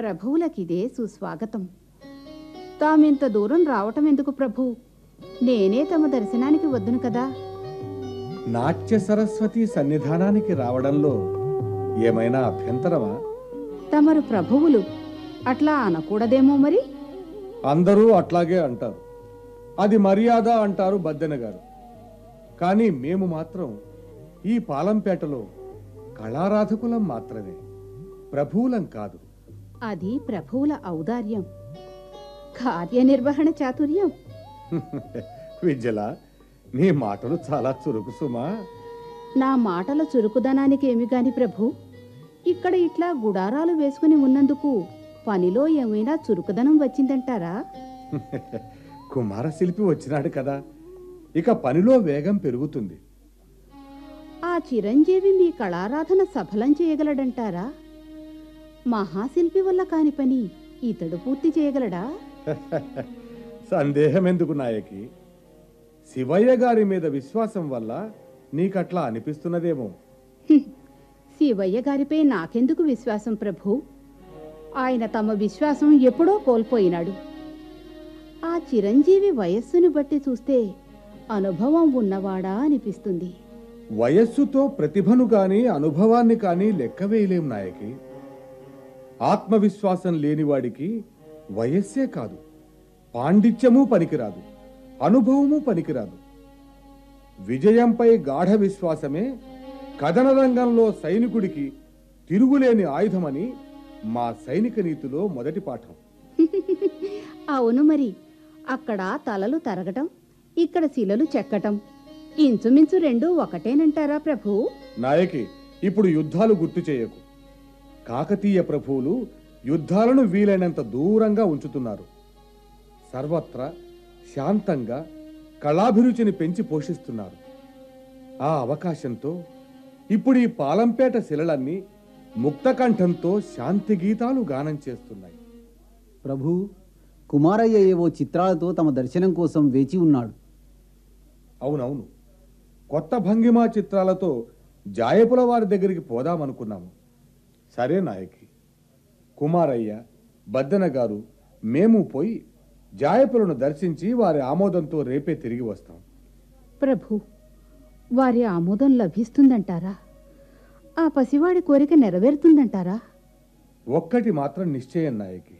ప్రభువులకిదే సుస్వాగతం తామింత దూరం రావటం ఎందుకు ప్రభు నేనే తమ దర్శనానికి వద్దును కదా నాట్య సరస్వతి సన్నిధానానికి రావడంలో ఏమైనా అభ్యంతరమా తమరు ప్రభువులు అట్లా అనకూడదేమో మరి అందరూ అట్లాగే అంటారు అది మర్యాద అంటారు బద్దెన గారు కానీ మేము మాత్రం ఈ పాలంపేటలో కళారాధకులం మాత్రమే ప్రభువులం కాదు అది ప్రభువుల ఔదార్యం కార్యనిర్వహణ చాతుర్యం విద్యల నీ మాటలు చాలా చురుకు సుమా నా మాటల చురుకుదనానికి ఏమి గాని ప్రభు ఇక్కడ ఇట్లా గుడారాలు వేసుకుని ఉన్నందుకు పనిలో ఏమైనా చురుకుదనం వచ్చిందంటారా కుమారశిల్పి వచ్చినాడు కదా ఇక పనిలో వేగం పెరుగుతుంది ఆ చిరంజీవి మీ కళారాధన సఫలం చేయగలడంటారా మహాశిల్పి వల్ల కాని పని ఇతడు పూర్తి చేయగలడా సందేహం ఎందుకు నాయకి శివయ్య గారి మీద విశ్వాసం వల్ల నీకట్లా అనిపిస్తున్నదేమో హ్మ్. శివయ్య గారిపై నాకెందుకు విశ్వాసం ప్రభు ఆయన తమ విశ్వాసం ఎప్పుడో కోల్పోయినాడు ఆ చిరంజీవి వయస్సుని బట్టి చూస్తే అనుభవం ఉన్నవాడా అనిపిస్తుంది వయస్సుతో ప్రతిభను కాని అనుభవాన్ని కాని లెక్క వేయలేం నాయకి ఆత్మవిశ్వాసం లేనివాడికి వయస్సే కాదు పాండిత్యము పనికిరాదు అనుభవము పనికిరాదు విజయంపై గాఢ విశ్వాసమే కథన రంగంలో సైనికుడికి తిరుగులేని ఆయుధమని మా సైనిక నీతిలో మొదటి పాఠం అవును మరి అక్కడ తలలు తరగటం ఇక్కడ శిలలు చెక్కటం ఇంచుమించు రెండు ఒకటేనంటారా ప్రభు నాయకి ఇప్పుడు యుద్ధాలు గుర్తు చేయకు కాకతీయ ప్రభువులు యుద్ధాలను వీలైనంత దూరంగా ఉంచుతున్నారు సర్వత్రా శాంతంగా కళాభిరుచిని పెంచి పోషిస్తున్నారు ఆ అవకాశంతో ఇప్పుడు ఈ పాలంపేట శిలలన్నీ ముక్తకంఠంతో శాంతి గీతాలు గానం చేస్తున్నాయి ప్రభు కుమారయ్య ఏవో చిత్రాలతో తమ దర్శనం కోసం వేచి ఉన్నాడు అవునవును కొత్త భంగిమా చిత్రాలతో జాయపుల వారి దగ్గరికి పోదామనుకున్నాము సరే నాయకి కుమారయ్య బద్దెన గారు మేము పోయి జాయపులను దర్శించి వారి ఆమోదంతో రేపే తిరిగి వస్తాం ప్రభు వారి ఆమోదం లభిస్తుందంటారా ఆ పసివాడి కోరిక నెరవేరుతుందంటారా ఒక్కటి మాత్రం నిశ్చయం నాయకి